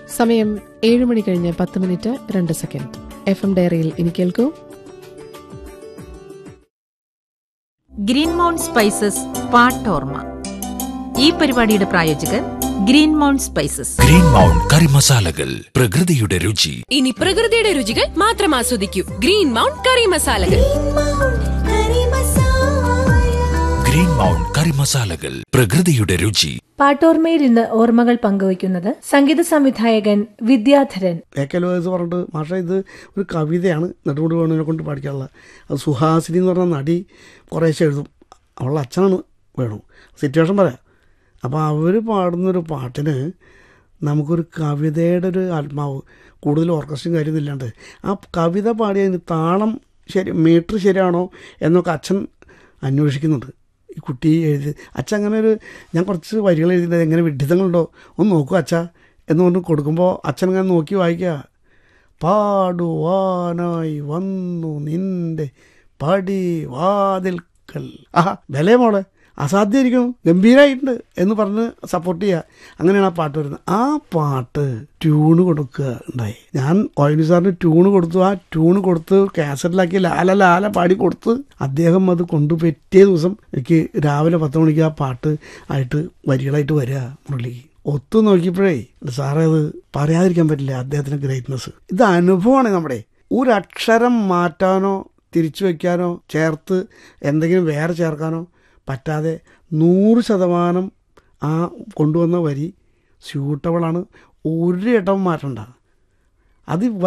സമയം ഏഴ് മണി കഴിഞ്ഞ് പത്ത് മിനിറ്റ് രണ്ട് സെക്കൻഡ് എഫ് എം ഡയറിയിൽ ഇനി കേൾക്കൂ ഗ്രീൻ മൗണ്ട് സ്പൈസസ് പാട്ടോർമ ഈ പരിപാടിയുടെ പ്രായോജകർ green mount spices green mount കറി മസാലകൾ പ്രകൃതിയുടെ രുചി ഇനി പ്രകൃതിയുടെ രുചികൾ മാത്രം ആസ്വദിക്കൂ ഗ്രീൻ മൗണ്ട് കറി മസാലകൾ ഗ്രീൻ മൗണ്ട് കറി മസാലകൾ പ്രകൃതിയുടെ രുചി പാട്ടോർമയിൽ ഇന്ന് ഓർമ്മകൾ പങ്കുവയ്ക്കുന്നത് സംഗീത സംവിധായകൻ വിദ്യാധരൻ എ കെ ലോയസ് പറഞ്ഞിട്ട് മാഷ ഇത് ഒരു കവിതയാണ് നെടുമുടി വേണുവിനെ കൊണ്ട് പഠിക്കാനുള്ള അത് സുഹാസിനി എന്ന് പറഞ്ഞ നടി കുറേശ്ശെ എഴുതും അവളുടെ അച്ഛനാണ് വേണു സിറ്റുവേഷൻ പറയാം അപ്പോൾ അവർ പാടുന്നൊരു പാട്ടിന് നമുക്കൊരു കവിതയുടെ ഒരു ആത്മാവ് കൂടുതൽ ഓർക്കസ്ട്രയും കാര്യമൊന്നും ഇല്ലാണ്ട് ആ കവിത പാടിയതിന് താളം ശരി മീറ്റർ ശരിയാണോ എന്നൊക്കെ അച്ഛൻ അന്വേഷിക്കുന്നുണ്ട് ഈ കുട്ടി എഴുതി അച്ഛൻ അങ്ങനെ ഒരു ഞാൻ കുറച്ച് വരികൾ എഴുതിയിട്ട് എങ്ങനെ വിഡ്ഢിത്തങ്ങളുണ്ടോ ഒന്ന് നോക്കൂ അച്ഛ എന്ന് പറഞ്ഞ് കൊടുക്കുമ്പോൾ അച്ഛൻ അങ്ങനെ നോക്കി വായിക്കുക പാടുവാനായി വന്നു നിന്റെ പടി വാതിൽക്കൽ ആഹാ വിലയെ മോളെ അസാധ്യമായിരിക്കണം ഗംഭീരമായിട്ടുണ്ട് എന്ന് പറഞ്ഞ് സപ്പോർട്ട് ചെയ്യുക അങ്ങനെയാണ് ആ പാട്ട് വരുന്നത് ആ പാട്ട് ട്യൂണ് കൊടുക്കുക ഉണ്ടായി ഞാൻ ഓയിനി സാറിന് ട്യൂണ് കൊടുത്തു ആ ട്യൂണ് കൊടുത്ത് കാസറ്റിലാക്കി ലാല ലാല പാടി കൊടുത്ത് അദ്ദേഹം അത് കൊണ്ടു പറ്റിയ ദിവസം എനിക്ക് രാവിലെ പത്ത് മണിക്ക് ആ പാട്ട് ആയിട്ട് വരികളായിട്ട് വരിക മുരളിക്ക് ഒത്തു നോക്കിയപ്പോഴേ സാറേ അത് പറയാതിരിക്കാൻ പറ്റില്ല അദ്ദേഹത്തിന് ഗ്രേറ്റ്നസ് ഇത് അനുഭവമാണ് നമ്മുടെ ഒരു അക്ഷരം മാറ്റാനോ തിരിച്ചു വയ്ക്കാനോ ചേർത്ത് എന്തെങ്കിലും വേറെ ചേർക്കാനോ പറ്റാതെ നൂറ് ശതമാനം ആ കൊണ്ടുവന്ന വരി സ്യൂട്ടബിളാണ് ഒരു ഇടവും മാറ്റണ്ട അത്